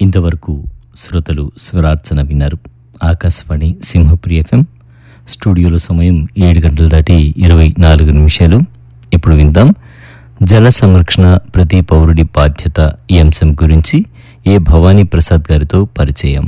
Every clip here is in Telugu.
ఇంతవరకు శ్రోతలు స్వరార్చన విన్నారు ఆకాశవాణి సింహప్రి ఎఫ్ఎం స్టూడియోలో సమయం ఏడు గంటలు దాటి ఇరవై నాలుగు నిమిషాలు ఇప్పుడు విందాం జల సంరక్షణ ప్రతి పౌరుడి బాధ్యత ఈ అంశం గురించి ఏ భవానీ ప్రసాద్ గారితో పరిచయం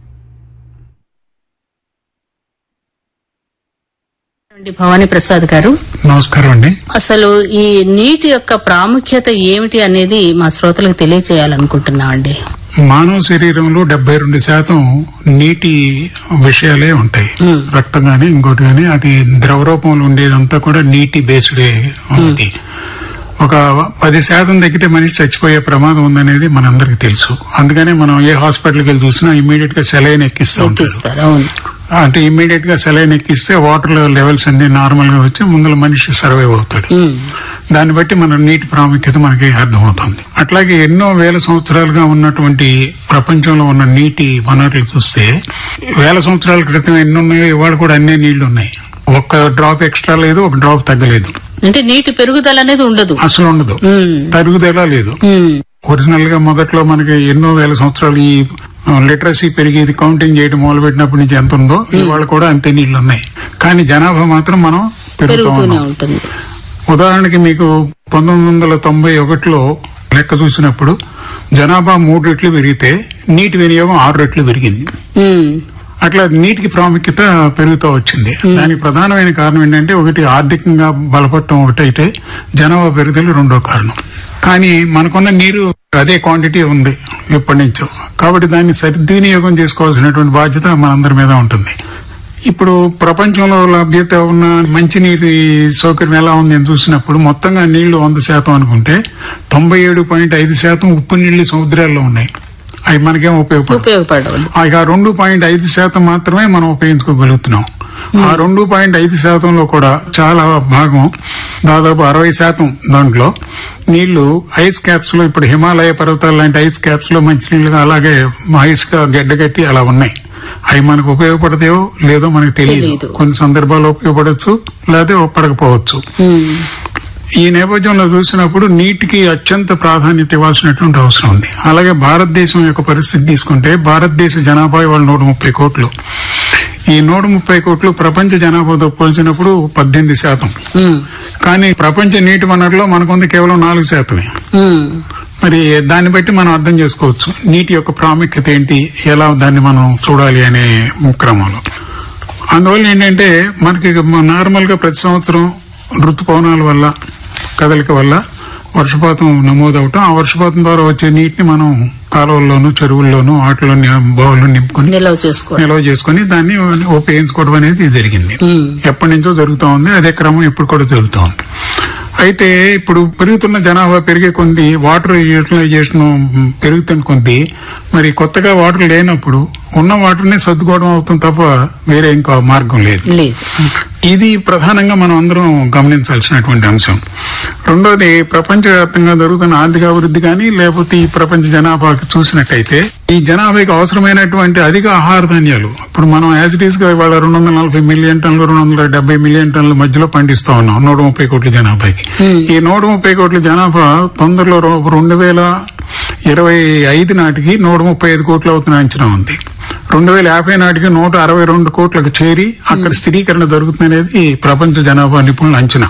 అండి భవానీ ప్రసాద్ గారు నమస్కారం అండి అసలు ఈ నీటి యొక్క ప్రాముఖ్యత ఏమిటి అనేది మా శ్రోతలకు తెలియచేయాలనుకుంటున్నాం అండి మానవ శరీరంలో డెబ్బై రెండు శాతం నీటి విషయాలే ఉంటాయి రక్తం గాని ఇంకోటి గాని అది ద్రవ రూపంలో ఉండేదంతా కూడా నీటి బేస్డే ఉంది ఒక పది శాతం తగ్గితే మనిషి చచ్చిపోయే ప్రమాదం ఉందనేది మనందరికి తెలుసు అందుకనే మనం ఏ హాస్పిటల్కి వెళ్ళి చూసినా ఇమీడియట్ గా సెలైన్ ఎక్కిస్తూ ఉంటారు ఎక్కిస్తారు అవును అంటే ఇమీడియట్ గా సెలైన్ ఎక్కిస్తే వాటర్ లెవెల్స్ అన్ని నార్మల్ గా వచ్చి ముందుల మనిషి సర్వైవ్ అవుతాడు ఉమ్, దాన్ని బట్టి మన నీటి ప్రాముఖ్యత మనకి అర్థమవుతుంది అట్లాగే ఎన్నో వేల సంవత్సరాలుగా ఉన్నటువంటి ప్రపంచంలో ఉన్న నీటి వనరులు చూస్తే వేల సంవత్సరాల క్రితం ఎన్ని ఉన్నాయో ఇవాళ కూడా అన్ని నీళ్లు ఉన్నాయి ఒక్క డ్రాప్ ఎక్స్ట్రా లేదు ఒక డ్రాప్ తగ్గలేదు అంటే నీటి పెరుగుదల అనేది ఉండదు అసలు ఉండదు ఉమ్, తరుగుదల లేదు ఉమ్, ఒరిజినల్ గా మొదట్లో మనకి ఎన్నో వేల సంవత్సరాలు ఈ లిటరసీ పెరిగి ఇది కౌంటింగ్ చేయడం మొదలు పెట్టినప్పటి నుంచి ఎంత ఉందో ఇవాళ కూడా అంతే నీళ్లు ఉన్నాయి కానీ జనాభా మాత్రం మనం పెరుగుతూ పెరుగుతూనే ఉన్నాం ఉంటుంది ఉదాహరణకి మీకు పంతొమ్మిది వందల తొంభై ఒకటిలో లెక్క చూసినప్పుడు జనాభా మూడు రెట్లు పెరిగితే నీటి వినియోగం ఆరు రెట్లు పెరిగింది ఉమ్, అట్లా నీటికి ప్రాముఖ్యత పెరుగుతూ వచ్చింది దానికి ప్రధానమైన కారణం ఏంటంటే ఒకటి ఆర్థికంగా బలపడటం ఒకటైతే జనాభా పెరుగుదల రెండో కారణం కానీ మనకున్న నీరు అదే క్వాంటిటీ ఉంది ఇప్పటి నుంచో కాబట్టి దాన్ని సద్వినియోగం చేసుకోవాల్సినటువంటి బాధ్యత మనందరి మీద ఉంటుంది ఇప్పుడు ప్రపంచంలో లభ్యత ఉన్న మంచినీటి సౌకర్యం ఎలా ఉంది అని చూసినప్పుడు మొత్తంగా నీళ్లు వంద శాతం అనుకుంటే తొంభై ఏడు పాయింట్ ఐదు శాతం ఉప్పు నీళ్లు సముద్రాల్లో ఉన్నాయి అవి మనకేం ఉపయోగపడవు ఉపయోగపడవు ఆ రెండు పాయింట్ ఐదు శాతం మాత్రమే మనం ఉపయోగించుకోగలుగుతున్నాం ఆ రెండు పాయింట్ ఐదు శాతంలో కూడా చాలా భాగం దాదాపు అరవై శాతం దాంట్లో నీళ్లు ఐస్ క్యాప్స్ లో ఇప్పుడు హిమాలయ పర్వతాలు లాంటి ఐస్ క్యాప్స్ లో మంచినీళ్ళుగా అలాగే ఐస్ గా గడ్డగట్టి అలా ఉన్నాయి అవి మనకు ఉపయోగపడతాయో లేదో మనకు తెలియదు తెలీదు. కొన్ని సందర్భాల్లో ఉపయోగపడవచ్చు లేదా ఉపయోగపడకపోవచ్చు ఉమ్, ఈ నేపథ్యంలో చూసినప్పుడు నీటికి అత్యంత ప్రాధాన్యత ఇవ్వాల్సినటువంటి అవసరం ఉంది అలాగే భారతదేశం యొక్క పరిస్థితి తీసుకుంటే భారతదేశ జనాభా ఇవాళ నూట ముప్పై కోట్లు ఈ నూట ముప్పై కోట్లు ప్రపంచ జనాభాతో పోల్చినప్పుడు పద్దెనిమిది శాతం ఉమ్, కానీ ప్రపంచ నీటి వనరులో మనకుంది కేవలం నాలుగు శాతమే ఉమ్, మరి మరి దాన్ని బట్టి మనం అర్థం చేసుకోవచ్చు నీటి యొక్క ప్రాముఖ్యత ఏంటి ఎలా దాన్ని మనం చూడాలి అనే క్రమంలో అందువల్ల ఏంటంటే మనకి నార్మల్ గా ప్రతి సంవత్సరం ఋతుపవనాల వల్ల కదలిక వల్ల వర్షపాతం నమోదవటం ఆ వర్షపాతం ద్వారా వచ్చే నీటిని మనం కాలువల్లోనూ చెరువుల్లోనూ వాటిలో బావుల్లో నింపుకొని నిల్వ చేసుకోవాలి నిల్వ చేసుకుని దాన్ని ఉపయోగించుకోవడం అనేది జరిగింది ఉమ్, ఎప్పటి నుంచో జరుగుతూ ఉంది అదే క్రమం ఇప్పుడు కూడా జరుగుతూ ఉంది అయితే ఇప్పుడు పెరుగుతున్న జనాభా పెరిగే కొంది వాటర్ యూటిలైజేషన్ పెరుగుతున్న కొద్ది మరి కొత్తగా వాటర్ లేనప్పుడు ఉన్న వాటర్ని సర్దుకోవడం అవుతుంది తప్ప వేరే ఇంకో మార్గం లేదు లేదు ఇది ప్రధానంగా మనం అందరం గమనించాల్సినటువంటి అంశం రెండోది ప్రపంచవ్యాప్తంగా జరుగుతున్న ఆర్థిక అభివృద్ధి కానీ లేకపోతే ఈ ప్రపంచ జనాభాకి చూసినట్టయితే ఈ జనాభాకి అవసరమైనటువంటి అధిక ఆహార ధాన్యాలు ఇప్పుడు మనం యాజ్ ఇట్ ఈస్ గా ఇవాళ రెండు వందల నలభై మిలియన్ టన్నులు రెండు వందల డెబ్బై మిలియన్ టన్నుల మధ్యలో పండిస్తా ఉన్నాం నూట ముప్పై కోట్ల జనాభాకి ఈ నూట ముప్పై కోట్ల జనాభా తొందరలో రో- రెండు వేల ఇరవై ఐదు నాటికి నూట ముప్పై ఐదు కోట్లు అవుతున్న అంచనా ఉంది రెండు వేల యాభై నాటికి నూట అరవై రెండు కోట్లకు చేరి అక్కడ స్థిరీకరణ జరుగుతుందనేది ప్రపంచ జనాభా నిపుణుల అంచనా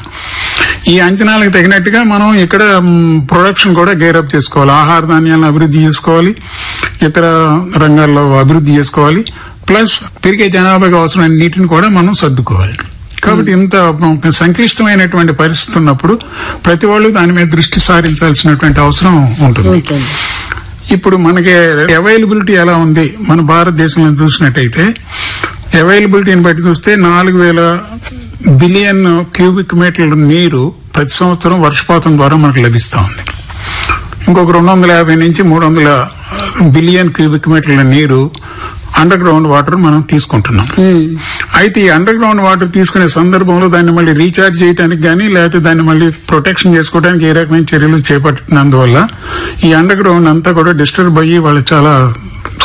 ఈ అంచనాలకు తగినట్టుగా మనం ఇక్కడ ప్రొడక్షన్ కూడా గేరప్ చేసుకోవాలి ఆహార ధాన్యాలను అభివృద్ధి చేసుకోవాలి ఇతర రంగాల్లో అభివృద్ధి చేసుకోవాలి ప్లస్ పెరిగే జనాభాకి అవసరమైన నీటిని కూడా మనం సర్దుకోవాలి కాబట్టి ఇంత సంక్లిష్టమైనటువంటి పరిస్థితి ఉన్నప్పుడు ప్రతి వాళ్ళు దాని మీద దృష్టి సారించాల్సినటువంటి అవసరం ఉంటుంది ఉంటుంది ఇప్పుడు మనకి అవైలబిలిటీ ఎలా ఉంది మన భారతదేశంలో చూసినట్టయితే అవైలబిలిటీని బట్టి చూస్తే నాలుగు వేల బిలియన్ క్యూబిక్ మీటర్ల నీరు ప్రతి సంవత్సరం వర్షపాతం ద్వారా మనకు లభిస్తా ఉంది ఇంకొక రెండు వందల యాభై నుంచి మూడు వందల బిలియన్ క్యూబిక్ మీటర్ల నీరు అండర్ గ్రౌండ్ వాటర్ మనం తీసుకుంటున్నాం ఉమ్, అయితే ఈ అండర్ గ్రౌండ్ వాటర్ తీసుకునే సందర్భంలో దాన్ని మళ్ళీ రీఛార్జ్ చేయడానికి కానీ లేకపోతే దాన్ని మళ్ళీ ప్రొటెక్షన్ చేసుకోవడానికి ఏ రకమైన చర్యలు చేపట్టినందువల్ల ఈ అండర్ గ్రౌండ్ అంతా కూడా డిస్టర్బ్ అయ్యి వాళ్ళు చాలా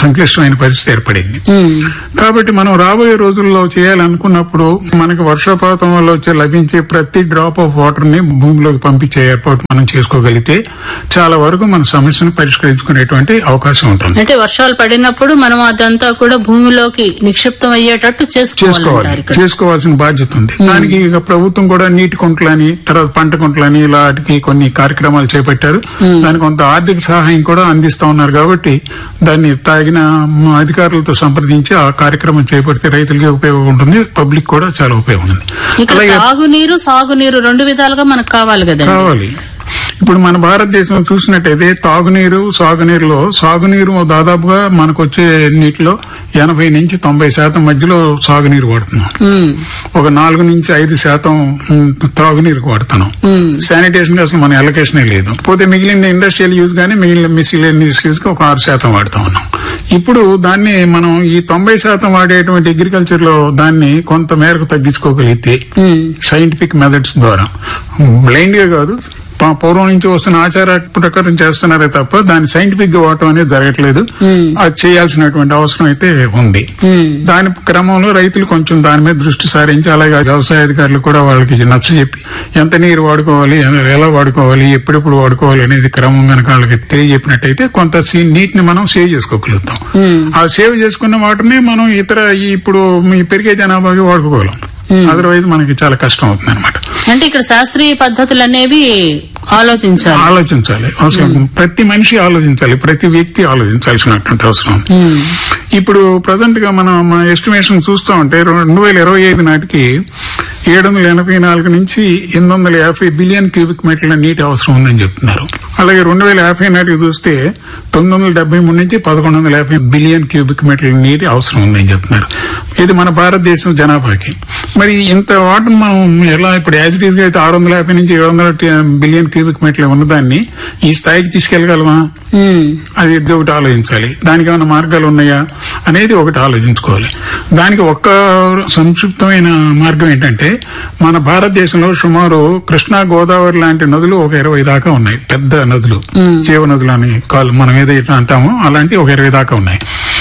సంక్లిష్టమైన పరిస్థితి ఏర్పడింది ఉమ్, కాబట్టి మనం రాబోయే రోజుల్లో చేయాలనుకున్నప్పుడు మనకి వర్షపాతం వల్ల వచ్చే లభించే ప్రతి డ్రాప్ ఆఫ్ వాటర్ ని భూమిలోకి పంపించే ఏర్పాటు మనం చేసుకోగలిగితే చాలా వరకు మన సమస్యను పరిష్కరించుకునేటువంటి అవకాశం ఉంటుంది అంటే వర్షాలు పడినప్పుడు మనం అదంతా కూడా భూమిలోకి నిక్షిప్తం అయ్యేటట్టు చేసుకోవాలి చేసుకోవాలంటారు ఇక్కడ చేసుకోవాల్సిన బాధ్యత ఉంది దానికి ఇక ప్రభుత్వం కూడా నీటి కుంటలని తర్వాత పంట కుంటలని ఇలాంటికి కొన్ని కార్యక్రమాలు చేపట్టారు దానికి కొంత ఆర్థిక సహాయం కూడా అందిస్తా ఉన్నారు కాబట్టి దాన్ని తగిన మ్, అధికారులతో సంప్రదించి ఆ కార్యక్రమం చేపడితే రైతులకి ఉపయోగం ఉంటుంది పబ్లిక్ కూడా చాలా ఉపయోగం ఉంది ఇక్కడ అలాగే తాగునీరు సాగునీరు రెండు విధాలుగా మనకు కావాలి కదండి కావాలి ఇప్పుడు మన భారతదేశం చూసినట్టయితే తాగునీరు సాగునీరులో సాగునీరు దాదాపుగా మనకు వచ్చే నీటిలో ఎనభై నుంచి తొంభై శాతం మధ్యలో సాగునీరు వాడుతున్నాం ఉమ్, ఒక నాలుగు నుంచి ఐదు శాతం మ్, త్రాగునీరు వాడుతున్నాం ఉమ్, శానిటేషన్ కి అసలు మన ఎలకేషనే లేదు పోతే మిగిలిన ఇండస్ట్రియల్ యూజ్ గానీ మిగిలిన మిసిలేనియస్ యూజ్ కి ఒక ఆరు శాతం వాడుతా ఉన్నాం ఇప్పుడు దాన్ని మనం ఈ తొంభై శాతం వాడేటువంటి అగ్రికల్చర్ లో దాన్ని కొంత మేరకు తగ్గించుకోగలిగితే ఉమ్, సైంటిఫిక్ మెథడ్స్ ద్వారా బ్లైండ్ గా కాదు ప- పూర్వం నుంచి వస్తున్న ఆచార ప్రకారం చేస్తున్నారే తప్ప దాన్ని సైంటిఫిక్ గా వాడటం అనేది జరగట్లేదు అది చేయాల్సినటువంటి అవసరం అయితే ఉంది ఉమ్, దాని క్రమంలో రైతులు కొంచెం దాని మీద దృష్టి సారించి అలాగే వ్యవసాయ అధికారులు కూడా వాళ్ళకి నచ్చ చెప్పి ఎంత నీరు వాడుకోవాలి ఎ- ఎలా వాడుకోవాలి ఎప్పుడెప్పుడు వాడుకోవాలి అనేది క్రమం కనుక వాళ్ళకి తెలియజెప్పినట్టయితే కొంత సీ- నీటిని మనం సేవ్ చేసుకోగలుగుతాం ఉమ్, ఆ సేవ్ చేసుకున్న వాటిని మనం ఇతర ఈ ఇప్పుడు ఈ పెరిగే జనాభాకి వాడుకోగలం అదర్వైజ్ మనకి చాలా కష్టం అవుతుంది అనమాట అంటే ఇక్కడ శాస్త్రీయ పద్ధతులు అనేవి ఆలోచించాలి ఆలోచించాలి అవసరం ప్రతి మనిషి ఆలోచించాలి ప్రతి వ్యక్తి ఆలోచించాల్సినటువంటి అవసరం ఉంది. ఉమ్, ఇప్పుడు ప్రజెంట్ గా మనం మన ఎస్టిమేషన్ చూస్తా ఉంటే రెండు వేల ఇరవై ఐదు నాటికి ఏడు వందల ఎనభై నాలుగు నుంచి ఎనిమిది వందల యాభై బిలియన్ క్యూబిక్ మీటర్ల నీటి అవసరం ఉందని చెప్తున్నారు అలాగే రెండు వేల యాభై నాటికి చూస్తే తొమ్మిది వందల డెబ్బై మూడు నుంచి పదకొండు వందల యాభై బిలియన్ క్యూబిక్ మీటర్ల నీటి అవసరం ఉందని చెప్తున్నారు ఇది మన భారతదేశం జనాభాకి మరి ఇంత వాటర్ మనం ఎలా ఇప్పుడు యాజ్ ఇట్ ఈస్ గా అయితే ఆరు వందల యాభై నుంచి ఏడు వందల బిలియన్ క్యూబిక్ మీటర్లు ఉన్నదాన్ని ఈ స్థాయికి తీసుకెళ్లగలమా ఉమ్, అది ఇది ఒకటి ఆలోచించాలి దానికి ఏమైనా మార్గాలు ఉన్నాయా అనేది ఒకటి ఆలోచించుకోవాలి దానికి ఒక్క సంక్షిప్తమైన మార్గం ఏంటంటే మన భారతదేశంలో సుమారు కృష్ణా గోదావరి లాంటి నదులు ఒక ఇరవై దాకా ఉన్నాయి పెద్ద నదులు జీవ నదులు అని కాలు మనం ఏదైతే అంటామో అలాంటి ఒక ఇరవై దాకా ఉన్నాయి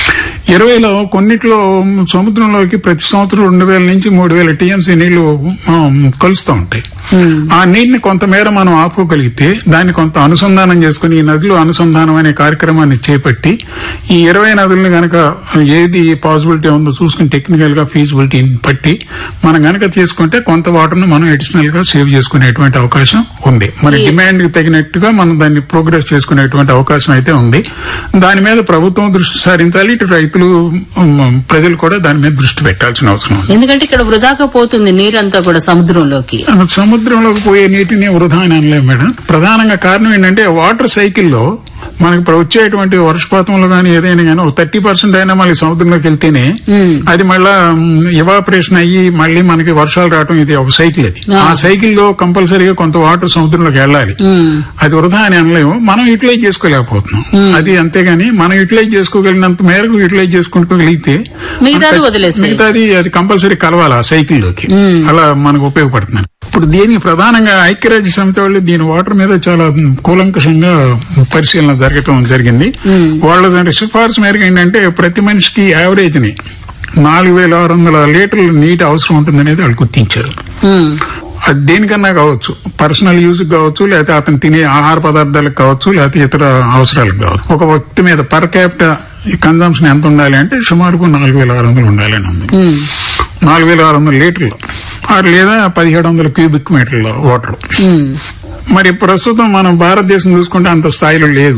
ఇరవైలో కొన్నిట్లో సముద్రంలోకి ప్రతి సంవత్సరం రెండు వేల నుంచి మూడు వేల టీఎంసీ నీళ్లు ఆ, కలుస్తూ ఉంటాయి ఆ నీటిని కొంతమేర మనం ఆపుకోగలిగితే దాన్ని కొంత అనుసంధానం చేసుకుని ఈ నదులు అనుసంధానం అనే కార్యక్రమాన్ని చేపట్టి ఈ ఇరవై నదుల్ని గనక ఏది పాసిబిలిటీ ఉందో చూసుకుని టెక్నికల్ గా ఫీజిబిలిటీని పట్టి మనం గనక తీసుకుంటే కొంత వాటర్ ను మనం అడిషనల్ గా సేవ్ చేసుకునేటువంటి అవకాశం ఉంది మరి డిమాండ్ కి తగినట్టుగా మనం దాన్ని ప్రోగ్రెస్ చేసుకునేటువంటి అవకాశం అయితే ఉంది దాని మీద ప్రభుత్వం దృష్టి సారించాలి ఇటు రైతులు ఉమ్, ప్రజలు కూడా దాని మీద దృష్టి పెట్టాల్సిన అవసరం ఉంది ఎందుకంటే ఇక్కడ వృధాగా పోతుంది నీరంతా కూడా సముద్రంలోకి సముద్రంలోకి పోయే నీటిని వృధా అని అనలేము మేడం ప్రధానంగా కారణం ఏంటంటే వాటర్ సైకిల్లో మనకి ఇప్పుడు వచ్చేటువంటి వర్షపాతంలో కానీ ఏదైనా కానీ ఒక థర్టీ పర్సెంట్ అయినా మళ్ళీ సముద్రంలోకి వెళ్తేనే ఉమ్, అది మళ్ళా ఇవాపరేషన్ అయ్యి మళ్ళీ మనకి వర్షాలు రావటం ఇది ఒక సైకిల్ అది ఆ. ఆ సైకిల్లో కంపల్సరీగా కొంత వాటర్ సముద్రంలోకి వెళ్ళాలి ఉమ్, అది వృధా అని అనలేము మనం యూటిలైజ్ చేసుకోలేకపోతున్నాం అది అంతేగాని మనం యూటిలైజ్ చేసుకోగలిగినంత మేరకు యూటిలైజ్ చేసుకోగలిగితే మిగతాది మనకి- వదిలేసేయ్. మిగతాది అది కంపల్సరీ కలవాలి ఆ సైకిల్లోకి అలా మనకు ఉపయోగపడుతుంది ఇప్పుడు దీనికి ప్రధానంగా ఐక్యరాజ్య సమితి వాళ్ళు దీని వాటర్ మీద చాలా కూలంకషంగా పరిశీలన జరగటం జరిగింది వాళ్ళ దాని సిఫార్సు మేరకు ఏంటంటే ప్రతి మనిషికి యావరేజ్ ని నాలుగు వేల ఆరు వందల లీటర్ల నీటి అవసరం ఉంటుందనేది వాళ్ళు గుర్తించారు ఉమ్, అది దేనికన్నా కావచ్చు పర్సనల్ యూజ్ కావచ్చు లేకపోతే అతను తినే ఆహార పదార్థాలకు కావచ్చు లేకపోతే ఇతర అవసరాలకు కావచ్చు ఒక వ్యక్తి మీద పర్ క్యాపిటల్ కన్జంప్షన్ ఎంత ఉండాలి అంటే సుమారుకు నాలుగు వేల ఆరు వందలు ఉండాలి అని ఉంది ఉమ్, నాలుగు వేల ఆరు వందల లీటర్లు ఆరు లేదా పదిహేడు వందల క్యూబిక్ మీటర్ల వాటర్ ఉమ్, మరి ప్రస్తుతం మనం భారతదేశం చూసుకుంటే అంత స్థాయిలో లేదు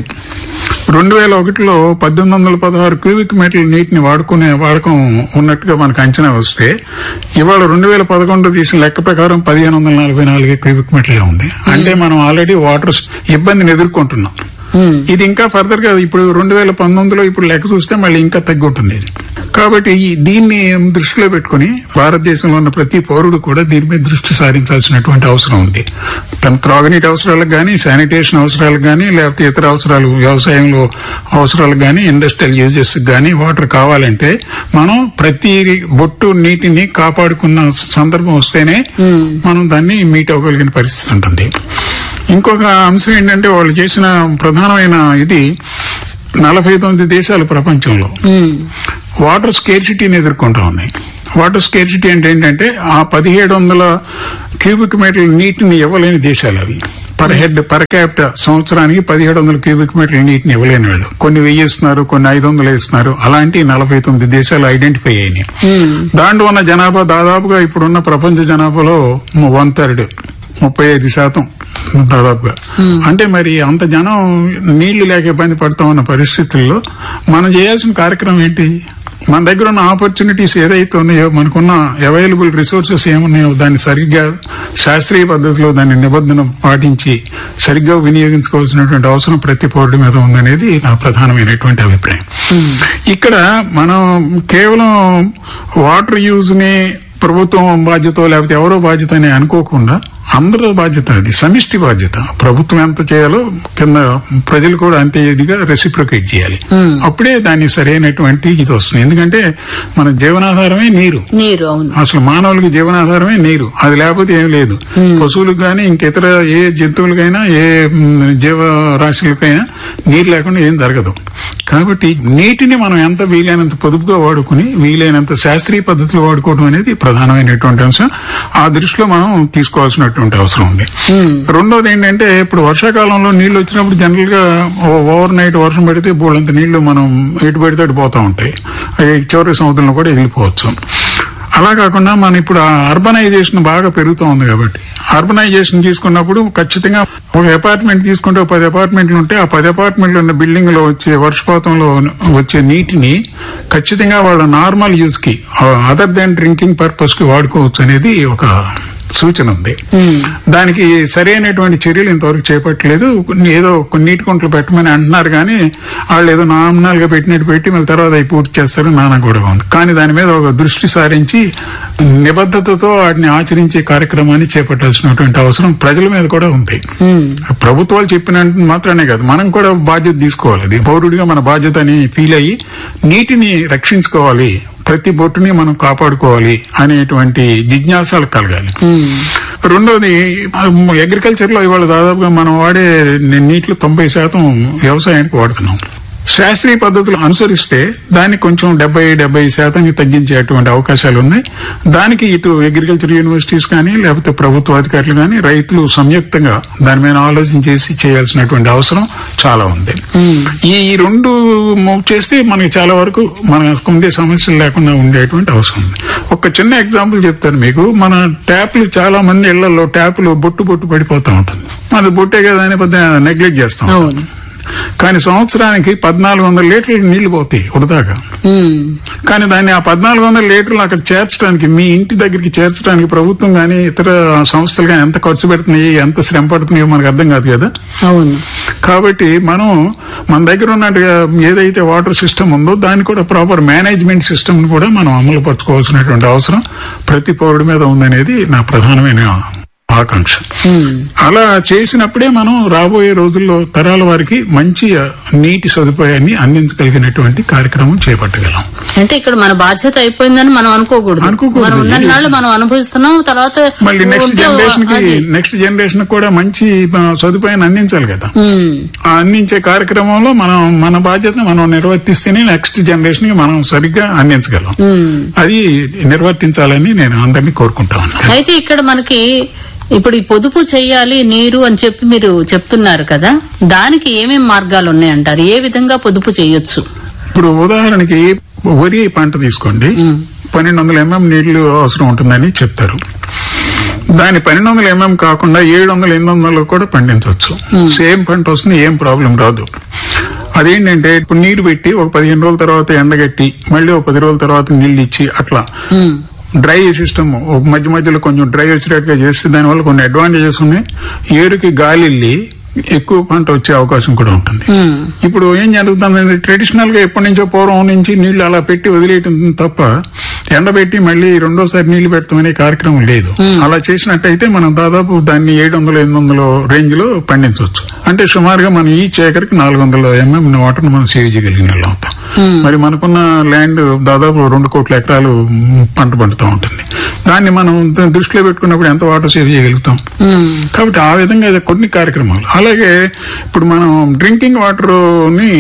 రెండు వేల ఒకటిలో పద్దెనిమిది వందల పదహారు క్యూబిక్ మీటర్ల నీటిని వాడుకునే వాడకం ఉన్నట్టుగా మనకు అంచనా వస్తే ఇవాళ రెండు వేల పదకొండు తీసిన లెక్క ప్రకారం పదిహేను వందల నలభై నాలుగు క్యూబిక్ మీటర్లే ఉంది అంటే మనం ఆల్రెడీ వాటర్ ఇబ్బందిని ఎదుర్కొంటున్నాం ఉమ్, ఇది ఇంకా ఫర్దర్ గా ఇప్పుడు రెండు వేల పంతొమ్మిదిలో ఇప్పుడు లెక్క చూస్తే మళ్ళీ ఇంకా తగ్గి ఉంటుంది ఇది కాబట్టి ఈ దీన్ని దృష్టిలో పెట్టుకుని భారతదేశంలో ఉన్న ప్రతి పౌరుడు కూడా దీని మీద దృష్టి సారించాల్సినటువంటి అవసరం ఉంది తన త్రాగునీటి అవసరాలకు కానీ శానిటేషన్ అవసరాలకు కానీ లేకపోతే ఇతర అవసరాలు వ్యవసాయంలో అవసరాలకు కానీ ఇండస్ట్రియల్ యూజెస్ కానీ వాటర్ కావాలంటే మనం ప్రతి బొట్టు నీటిని కాపాడుకున్న సందర్భం వస్తేనే మనం దాన్ని మీట్ అవ్వగలిగిన పరిస్థితి ఉంటుంది ఇంకొక అంశం ఏంటంటే వాళ్ళు చేసిన ప్రధానమైన ఇది నలభై తొమ్మిది దేశాలు ప్రపంచంలో ఉమ్, వాటర్ స్కేర్సిటీని ఎదుర్కొంటా ఉన్నాయి వాటర్ స్కేర్సిటీ అంటే ఏంటంటే ఆ పదిహేడు వందల క్యూబిక్ మీటర్ల నీటిని ఇవ్వలేని దేశాలు అవి పర్ హెడ్ పర్ క్యాపిట సంవత్సరానికి పదిహేడు వందల క్యూబిక్ మీటర్ల నీటిని ఇవ్వలేని వాళ్ళు కొన్ని వెయ్యి ఇస్తున్నారు కొన్ని ఐదు వందలు ఇస్తున్నారు అలాంటి నలభై తొమ్మిది దేశాలు ఐడెంటిఫై అయినాయి దాంట్లో ఉన్న జనాభా దాదాపుగా ఇప్పుడున్న ప్రపంచ జనాభాలో వన్ థర్డ్ ముప్పై ఐదు శాతం దాదాపుగా అంటే మరి అంత జనం నీళ్లు లేక ఇబ్బంది పడతా ఉన్న పరిస్థితుల్లో మనం చేయాల్సిన కార్యక్రమం ఏంటి మన దగ్గర ఉన్న ఆపర్చునిటీస్ ఏదైతే ఉన్నాయో మనకున్న అవైలబుల్ రిసోర్సెస్ ఏమున్నాయో దాన్ని సరిగ్గా శాస్త్రీయ పద్ధతిలో దాన్ని నిబంధన పాటించి సరిగ్గా వినియోగించుకోవాల్సినటువంటి అవసరం ప్రతి పౌరుడి మీద ఉందనేది నా ప్రధానమైనటువంటి అభిప్రాయం ఇక్కడ మనం కేవలం వాటర్ యూజ్ ని ప్రభుత్వం బాధ్యత లేకపోతే ఎవరో బాధ్యత అని అనుకోకుండా అందరూ బాధ్యత అది సమిష్టి బాధ్యత ప్రభుత్వం ఎంత చేయాలో కింద ప్రజలు కూడా అంతే ఇదిగా రెసిప్రొకేట్ చేయాలి అప్పుడే దాన్ని సరైనటువంటి ఇది వస్తుంది ఎందుకంటే మన జీవనాధారమే నీరు నీరు అవును అసలు మానవులకి జీవనాధారమే నీరు అది లేకపోతే ఏం లేదు పశువులకు కానీ ఇంకితర ఏ జంతువులకైనా ఏ మ్, జీవరాశులకైనా నీరు లేకుండా ఏం జరగదు కాబట్టి నీటిని మనం ఎంత వీలైనంత పొదుపుగా వాడుకుని వీలైనంత శాస్త్రీయ పద్ధతిలో వాడుకోవడం అనేది ప్రధానమైనటువంటి అంశం ఆ దృష్టిలో మనం తీసుకోవాల్సినటువంటి అవసరం ఉంది రెండోది ఏంటంటే ఇప్పుడు వర్షాకాలంలో నీళ్లు వచ్చినప్పుడు జనరల్ గా ఓవర్ నైట్ వర్షం పడితే బోళ్ళంత నీళ్లు మనం ఎటు పడితే అటు పోతా ఉంటాయి అవి చివరి సముద్రంలో కూడా వెళ్ళిపోవచ్చు అలా కాకుండా మనం ఇప్పుడు అర్బనైజేషన్ బాగా పెరుగుతూ ఉంది కాబట్టి అర్బనైజేషన్ తీసుకున్నప్పుడు ఖచ్చితంగా ఒక అపార్ట్మెంట్ తీసుకుంటే ఒక పది అపార్ట్మెంట్లు ఉంటే ఆ పది అపార్ట్మెంట్లు ఉన్న బిల్డింగ్ లో వచ్చే వర్షపాతంలో వచ్చే నీటిని ఖచ్చితంగా వాళ్ళ నార్మల్ యూజ్ కి అదర్ దాన్ డ్రింకింగ్ పర్పస్ కి వాడుకోవచ్చు అనేది ఒక సూచన ఉంది దానికి సరైనటువంటి చర్యలు ఇంతవరకు చేపట్టలేదు కొన్ని ఏదో కొన్ని నీటి కుంటలు పెట్టమని అంటున్నారు కానీ వాళ్ళు ఏదో నామినల్ గా పెట్టినట్టు పెట్టి మళ్ళీ తర్వాత అవి పూర్తి చేస్తారు నానా కూడా ఉంది కానీ దాని మీద ఒక దృష్టి సారించి నిబద్ధతతో వాటిని ఆచరించే కార్యక్రమాన్ని చేపట్టాల్సినటువంటి అవసరం ప్రజల మీద కూడా ఉంది ప్రభుత్వాలు చెప్పినంత మాత్రమే కాదు మనం కూడా బాధ్యత తీసుకోవాలి అది పౌరుడిగా మన బాధ్యత అని ఫీల్ అయ్యి నీటిని రక్షించుకోవాలి ప్రతి బొట్టుని మనం కాపాడుకోవాలి అనేటువంటి జిజ్ఞాసాలు కలగాలి రెండోది అగ్రికల్చర్ లో ఇవాళ దాదాపుగా మనం వాడే నీటిలో తొంభై శాతం వ్యవసాయానికి వాడుతున్నాం శాస్త్రీయ పద్ధతులు అనుసరిస్తే దాన్ని కొంచెం డెబ్బై డెబ్బై శాతానికి తగ్గించేటువంటి అవకాశాలు ఉన్నాయి దానికి ఇటు అగ్రికల్చర్ యూనివర్సిటీస్ కానీ లేకపోతే ప్రభుత్వ అధికారులు కానీ రైతులు సంయుక్తంగా దాని మీద ఆలోచన చేసి చేయాల్సినటువంటి అవసరం చాలా ఉంది ఈ ఈ రెండు ము- చేస్తే మనకి చాలా వరకు మనకు ఉండే సమస్యలు లేకుండా ఉండేటువంటి అవసరం ఉంది ఒక చిన్న ఎగ్జాంపుల్ చెప్తాను మీకు మన ట్యాప్లు చాలా మంది ఇళ్లలో ట్యాప్లు బొట్టు బొట్టు పడిపోతూ ఉంటుంది మన బొట్టే కదా అని పెద్ద నెగ్లెక్ట్ చేస్తాం అవును కానీ సంవత్సరానికి పద్నాలుగు వందల లీటర్లు నీళ్లు పోతాయి వృధాగా ఉమ్, కానీ దాన్ని ఆ పద్నాలుగు వందల లీటర్లు అక్కడ చేర్చడానికి మీ ఇంటి దగ్గరికి చేర్చడానికి ప్రభుత్వం కానీ ఇతర సంస్థలు కానీ ఎంత ఖర్చు పెడుతున్నాయి ఎంత శ్రమ పడుతున్నాయో మనకు అర్థం కాదు కదా అవును కాబట్టి మనం మన దగ్గర ఉన్నట్టుగా ఏదైతే వాటర్ సిస్టమ్ ఉందో దాన్ని కూడా ప్రాపర్ మేనేజ్మెంట్ సిస్టమ్ కూడా మనం అమలు పరచుకోవాల్సినటువంటి అవసరం ప్రతి పౌరుడి మీద ఉందనేది నా ప్రధానమైన ఆకాంక్ష ఉమ్, అలా చేసినప్పుడే మనం రాబోయే రోజుల్లో తరాల వారికి మంచి ఆ, నీటి సదుపాయాన్ని అందించగలిగినటువంటి కార్యక్రమం చేపట్టగలం అంటే ఇక్కడ మన బాధ్యత అయిపోయిందని మనం అనుకోకూడదు అనుకోకూడదు. మనం ఉన్న నాళ్ళు మనం అనుభవిస్తున్నాం తర్వాత మళ్ళీ నెక్స్ట్ ఉంటే జనరేషన్ కి అది- నెక్స్ట్ జనరేషన్ కూడా మంచి ఆ, సదుపాయాన్ని అందించాలి కదా ఉమ్, ఆ అందించే కార్యక్రమంలో మనం మన బాధ్యతను మనం నిర్వర్తిస్తేనే నెక్స్ట్ జనరేషన్ కి మనం సరిగ్గా అందించగలం ఉమ్. అది నిర్వర్తించాలని నేను అందరినీ కోరుకుంటా ఉన్నాను అయితే ఇక్కడ మనకి ఇప్పుడు ఈ పొదుపు చేయాలి నీరు అని చెప్పి మీరు చెప్తున్నారు కదా దానికి ఏమేం మార్గాలు ఉన్నాయంటారు ఏ విధంగా పొదుపు చేయొచ్చు ఇప్పుడు ఉదాహరణకి వరి పంట తీసుకోండి పన్నెండు వందల ఎంఎం నీళ్లు అవసరం ఉంటుందని చెప్తారు దాని పన్నెండు వందల ఎంఎం కాకుండా ఏడు వందల ఎనిమిది వందలు కూడా పండించవచ్చు సేమ్ పంట వస్తుంది ఏం ప్రాబ్లం రాదు అదేంటంటే ఇప్పుడు నీరు పెట్టి ఒక పదిహేను రోజుల తర్వాత ఎండగట్టి మళ్ళీ ఒక పది రోజుల తర్వాత నీళ్లు ఇచ్చి అట్లా ఉమ్, డ్రై సిస్టమ్ ఒక మధ్య మధ్యలో కొంచెం డ్రై వచ్చేటట్టుగా చేస్తే దానివల్ల కొన్ని అడ్వాంటేజెస్ ఉన్నాయి ఏరుకి గాలి వెళ్ళి ఎక్కువ పంట వచ్చే అవకాశం కూడా ఉంటుంది ఉమ్, ఇప్పుడు ఏం జరుగుతుందంటే ట్రెడిషనల్ గా ఎప్పటి నుంచో పూర్వం నుంచి నీళ్లు అలా పెట్టి వదిలేయటం తప్ప ఎండబెట్టి మళ్ళీ రెండోసారి నీళ్లు పెడతాం అనే కార్యక్రమం లేదు అలా చేసినట్టయితే మనం దాదాపు దాన్ని ఏడు వందలు ఎనిమిది వందల రేంజ్ లో పండించవచ్చు అంటే సుమారుగా మనం ఈ చేకరికి నాలుగు వందల ఎంఎం వాటర్ మనం సేవ్ చేయగలిగిన వాళ్ళు అవుతాం మరి మనకున్న ల్యాండ్ దాదాపు రెండు కోట్ల ఎకరాలు మ్, పంట పండుతూ ఉంటుంది దాన్ని మనం ద- దృష్టిలో పెట్టుకున్నప్పుడు ఎంత వాటర్ సేవ్ చేయగలుగుతాం ఉమ్, కాబట్టి ఆ విధంగా ఇది కొన్ని కార్యక్రమాలు అలాగే ఇప్పుడు మనం డ్రింకింగ్ వాటర్ ని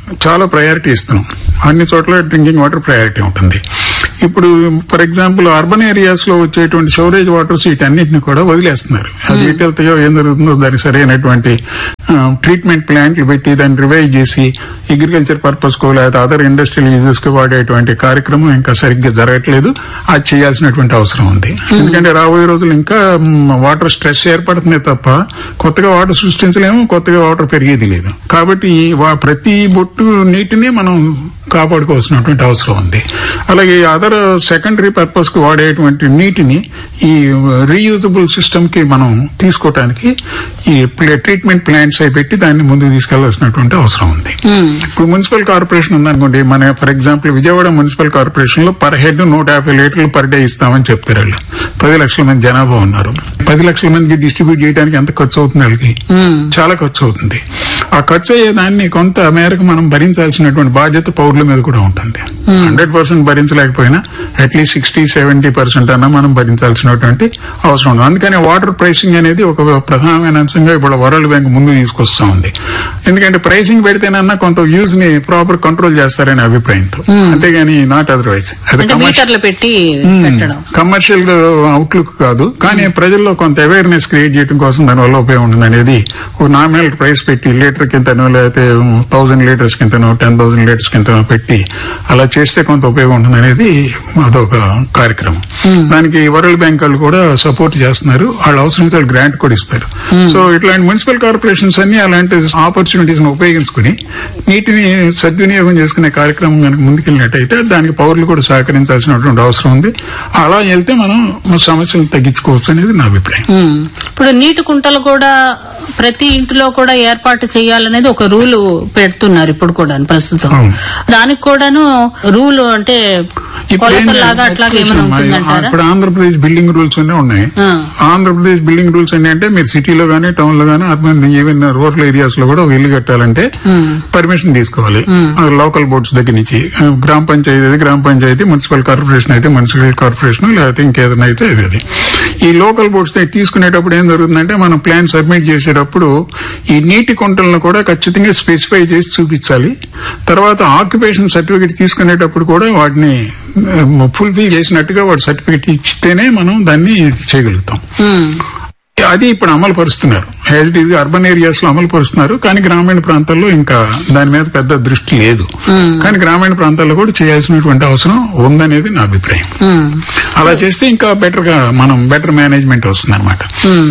చాలా ప్రయారిటీ ఇస్తున్నాం అన్ని చోట్ల డ్రింకింగ్ వాటర్ ప్రయారిటీ ఉంటుంది ఇప్పుడు ఫర్ ఎగ్జాంపుల్ అర్బన్ ఏరియాస్ లో వచ్చేటువంటి షోరేజ్ వాటర్స్ వీటన్నిటిని కూడా వదిలేస్తున్నారు అది ఎటు వెళ్తాయో ఏం జరుగుతుందో దానికి సరైనటువంటి ట్రీట్మెంట్ ప్లాంట్లు పెట్టి దాన్ని రివైవ్ చేసి అగ్రికల్చర్ పర్పస్ కో లేదా అదర్ ఇండస్ట్రియల్ యూజెస్ కు వాడేటువంటి కార్యక్రమం ఇంకా సరిగ్గా జరగట్లేదు అది చేయాల్సినటువంటి అవసరం ఉంది ఎందుకంటే రాబోయే రోజులు ఇంకా వాటర్ స్ట్రెస్ ఏర్పడుతుంది తప్ప కొత్తగా వాటర్ సృష్టించలేము కొత్తగా వాటర్ పెరిగేది లేదు కాబట్టి వా- ప్రతి బొట్టు నీటిని మనం కాపాడుకోవాల్సినటువంటి అవసరం ఉంది అలాగే అదర్ సెకండరీ పర్పస్ కు వాడేటువంటి నీటిని ఈ రీయూజబుల్ సిస్టమ్ కి మనం తీసుకోవటానికి ఈ ట్రీట్మెంట్ ప్లాంట్స్ అయి పెట్టి దాన్ని ముందుకు తీసుకెళ్లాల్సినటువంటి అవసరం ఉంది ఇప్పుడు మున్సిపల్ కార్పొరేషన్ ఉందనుకోండి మన for example Vijayawada municipal corporation లో పర్ హెడ్ నూట యాభై లీటర్లు పర్ డే ఇస్తామని చెప్తారు వాళ్ళు పది లక్షల మంది జనాభా ఉన్నారు పది లక్షల మందికి డిస్ట్రిబ్యూట్ చేయడానికి ఎంత ఖర్చు అవుతుంది వాళ్ళకి చాలా ఖర్చు అవుతుంది ఆ ఖర్చు అయ్యే దాన్ని కొంత మేరకు మనం భరించాల్సినటువంటి బాధ్యత పౌరుల మీద కూడా ఉంటుంది హండ్రెడ్ పర్సెంట్ భరించలేకపోయినా అట్లీస్ట్ సిక్స్టీ సెవెంటీ పర్సెంట్ అన్నా మనం భరించాల్సినటువంటి అవసరం ఉంది అందుకని వాటర్ ప్రైసింగ్ అనేది ఒక ప్రధానమైన అంశంగా ఇప్పుడు వరల్డ్ బ్యాంక్ ముందు తీసుకొస్తా ఉంది ఎందుకంటే ప్రైసింగ్ పెడితేనన్నా కొంత యూజ్ ని ప్రాపర్ కంట్రోల్ చేస్తారనే అభిప్రాయంతో అంతేగాని నాట్ అదర్వైజ్ అది అంటే కమర్షియల్ మీటర్లు పెట్టి పెట్టడం కమర్షియల్ అవుట్లుక్ కాదు కానీ ప్రజల్లో కొంత అవేర్నెస్ క్రియేట్ చేయడం కోసం దానివల్ల ఉపయోగం ఉంటుంది అనేది ఒక నామినల్ ప్రైస్ పెట్టి లీటర్ కింతనో లేకపోతే థౌసండ్ లీటర్స్ కింతనో టెన్ థౌసండ్ లీటర్స్ కింతనో పెట్టి అలా చేస్తే కొంత ఉపయోగం ఉంటుంది అనేది అదొక కార్యక్రమం దానికి వరల్డ్ బ్యాంక్ వాళ్ళు కూడా సపోర్ట్ చేస్తున్నారు వాళ్ళ అవసరమైతే వాళ్ళు గ్రాంట్ కూడా ఇస్తారు సో ఇట్లాంటి మున్సిపల్ కార్పొరేషన్స్ అన్ని అలాంటి ఆపర్చునిటీస్ ఉపయోగించుకుని నీటిని సద్వినియోగం చేసుకునే కార్యక్రమం కనుక ముందుకెళ్ళినట్టయితే దానికి పౌరులు కూడా సహకరించాల్సినటువంటి అవసరం ఉంది అలా వెళ్తే మనం మన సమస్యలు తగ్గించుకోవచ్చు అనేది నా అభిప్రాయం ఉమ్. ఇప్పుడు నీటి కుంటలు కూడా ప్రతి ఇంటిలో కూడా ఏర్పాటు చేయాలనేది ఒక రూల్ పెడుతున్నారు ఇప్పుడు కూడా ప్రస్తుతం అవును. దానికి కూడాను రూల్ అంటే ఇప్పుడు ఏం కొలతలాగా అట్లాగా ఏమైనా ఉంటుందంటారా ఇప్పుడు ఆంధ్రప్రదేశ్ బిల్డింగ్ రూల్స్ అనే ఉన్నాయి ఆ. ఆంధ్రప్రదేశ్ బిల్డింగ్ రూల్స్ ఏంటి అంటే మీరు సిటీలో గానీ టౌన్ లో గానీ అర్బన్ ఈవెన్ రూరల్ ఏరియాస్ లో కూడా ఒక ఇల్లు కట్టాలంటే పర్మిషన్ తీసుకోవాలి లోకల్ బోర్డ్స్ దగ్గర నుంచి ఆ, గ్రామ పంచాయతీ అయితే గ్రామ పంచాయతీ మున్సిపల్ కార్పొరేషన్ అయితే మున్సిపల్ కార్పొరేషన్ లేకపోతే ఇంకేదైనా అయితే అది అది ఈ లోకల్ బోర్డ్స్ తీసుకునేటప్పుడు ఏం జరుగుతుందంటే మనం ప్లాన్ సబ్మిట్ చేసేటప్పుడు ఈ నీటి కుంటలను కూడా ఖచ్చితంగా స్పెసిఫై చేసి చూపించాలి తర్వాత ఆక్యుపేషన్ సర్టిఫికేట్ తీసుకునేటప్పుడు కూడా వాటిని ఫుల్ఫిల్ చేసినట్టుగా వాడు సర్టిఫికేట్ ఇస్తేనే మనం దాన్ని చేయగలుగుతాం ఉమ్. అది ఇప్పుడు అమలు పరుస్తున్నారు హెల్త్ ఇది అర్బన్ ఏరియాస్ లో అమలు పరుస్తున్నారు కానీ గ్రామీణ ప్రాంతాల్లో ఇంకా దాని మీద పెద్ద దృష్టి లేదు కానీ గ్రామీణ ప్రాంతాల్లో కూడా చేయాల్సినటువంటి అవసరం ఉందనేది నా అభిప్రాయం ఉమ్. అలా చేస్తే ఇంకా బెటర్ గా మనం బెటర్ మేనేజ్మెంట్ వస్తుంది అనమాట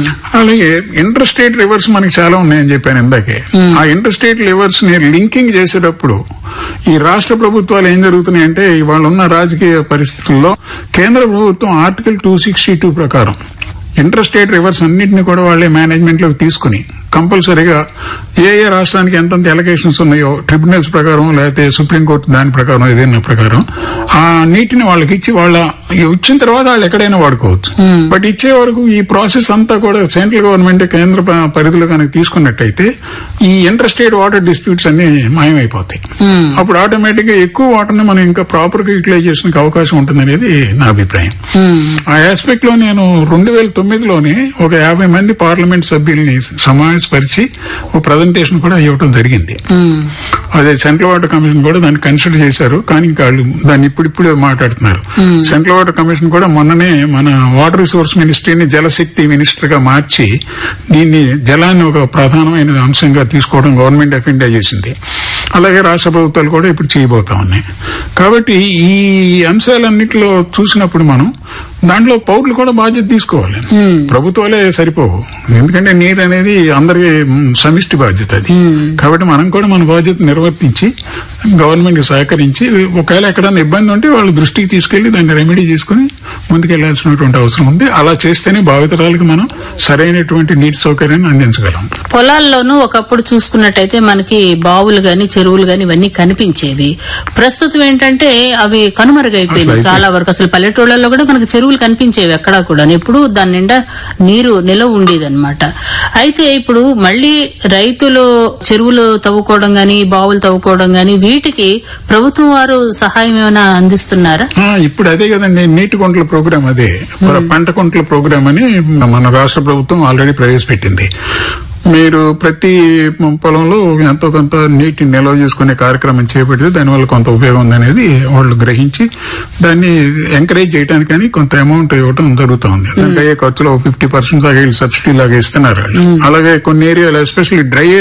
అలాగే ఇంటర్ స్టేట్ రివర్స్ మనకి చాలా ఉన్నాయని చెప్పాను ఇందాకే ఆ ఇంటర్ స్టేట్ రివర్స్ ని లింకింగ్ చేసేటప్పుడు ఈ రాష్ట్ర ప్రభుత్వాలు ఏం జరుగుతున్నాయంటే ఇవాళ ఉన్న రాజకీయ పరిస్థితుల్లో కేంద్ర ప్రభుత్వం ఆర్టికల్ టూ సిక్స్టీ టూ ప్రకారం ఇంటర్ స్టేట్ రివర్స్ అన్నింటినీ కూడా వాళ్ళే మేనేజ్మెంట్ లోకి తీసుకుని కంపల్సరీగా ఏ ఏ రాష్ట్రానికి ఎంతెంత ఎలకేషన్స్ ఉన్నాయో ట్రిబ్యునల్స్ ప్రకారం లేకపోతే సుప్రీంకోర్టు దాని ప్రకారం ఏదైనా ప్రకారం ఆ నీటిని వాళ్ళకి ఇచ్చి వాళ్ళ ఇచ్చిన తర్వాత వాళ్ళు ఎక్కడైనా వాడుకోవచ్చు బట్ ఇచ్చే వరకు ఈ ప్రాసెస్ అంతా కూడా సెంట్రల్ గవర్నమెంట్ కేంద్ర ప- పరిధిలో కనుక తీసుకున్నట్టయితే ఈ ఇంటర్ స్టేట్ వాటర్ డిస్ప్యూట్స్ అన్ని మాయమైపోతాయి అప్పుడు ఆటోమేటిక్ గా ఎక్కువ వాటర్ ని మనం ఇంకా ప్రాపర్ గా యూటిలైజ్ చేసుకునే అవకాశం ఉంటుంది అనేది నా అభిప్రాయం ఆ ఆస్పెక్ట్ లో నేను రెండు వేల తొమ్మిదిలోనే ఒక యాభై మంది పార్లమెంట్ సభ్యుల్ని సమావేశపరిచి ఒక ప్రజెంటేషన్ కూడా ఇవ్వడం జరిగింది ఉమ్. అదే సెంట్రల్ వాటర్ కమిషన్ కూడా దాన్ని కన్సిడర్ చేశారు కానీ ఇంకా వాళ్ళు దాన్ని ఇప్పుడిప్పుడే మాట్లాడుతున్నారు సెంట్రల్ వాటర్ కమిషన్ కూడా మొన్ననే మన వాటర్ రిసోర్స్ మినిస్ట్రీని జలశక్తి మినిస్టర్ గా మార్చి దీన్ని జలాన్ని ఒక ప్రధానమైన అంశంగా తీసుకోవడం గవర్నమెంట్ ఆఫ్ ఇండియా చేసింది అలాగే రాష్ట్ర ప్రభుత్వాలు కూడా ఇప్పుడు చేయబోతా ఉన్నాయి కాబట్టి ఈ అంశాలన్నిటిలో చూసినప్పుడు మనం దాంట్లో పౌరులు కూడా బాధ్యత తీసుకోవాలి ప్రభుత్వాలే సరిపోవు ఎందుకంటే నీరు అనేది అందరికి మ్, సమిష్టి బాధ్యత అది కాబట్టి మనం కూడా మన బాధ్యత నిర్వర్తించి గవర్నమెంట్ కి సహకరించి ఒకవేళ ఎక్కడైనా ఇబ్బంది ఉంటే వాళ్ళ దృష్టికి తీసుకెళ్లి దాన్ని రెమెడీ చేసుకుని ముందుకెళ్లాల్సినటువంటి అవసరం ఉంది అలా చేస్తేనే భావితరాలకు మనం సరైనటువంటి నీటి సౌకర్యాన్ని అందించగలం పొలాల్లోనూ ఒకప్పుడు చూసుకున్నట్టయితే మనకి బావులు గాని చెరువులు గాని ఇవన్నీ కనిపించేవి ప్రస్తుతం ఏంటంటే అవి కనుమరుగైపోయినాయి అసలు చాలా వరకు అసలు పల్లెటూళ్ళలో కూడా మనకి చెరువులు కనిపించేవి ఎక్కడా కూడా ఎప్పుడు దాని నిండా నీరు నిలవ ఉండేదన్నమాట అయితే ఇప్పుడు మళ్ళీ రైతులు చెరువులు తవ్వుకోవడం గాని బావులు తవ్వుకోవడం గాని వీటికి ప్రభుత్వం వారు సహాయం ఏమైనా అందిస్తున్నారా ఆ, ఇప్పుడు అదే కదండి నీటి కొంటల ప్రోగ్రామ్ అదే పంట కొంటల ప్రోగ్రామ్ అని మన రాష్ట్ర ప్రభుత్వం ఆల్రెడీ ప్రవేశపెట్టింది మీరు ప్రతి పొలంలో ఎంతో కొంత నీటిని నిల్వ చేసుకునే కార్యక్రమం చేపడితే దానివల్ల కొంత ఉపయోగం ఉందనేది వాళ్ళు గ్రహించి దాన్ని ఎంకరేజ్ చేయడానికి కానీ కొంత అమౌంట్ ఇవ్వడం జరుగుతుంది దానికి అయ్యే ఖర్చులో ఫిఫ్టీ పర్సెంట్ దాకా సబ్సిడీ లాగా ఇస్తున్నారు వాళ్ళు. అలాగే కొన్ని ఏరియాలు ఎస్పెషల్లీ డ్రై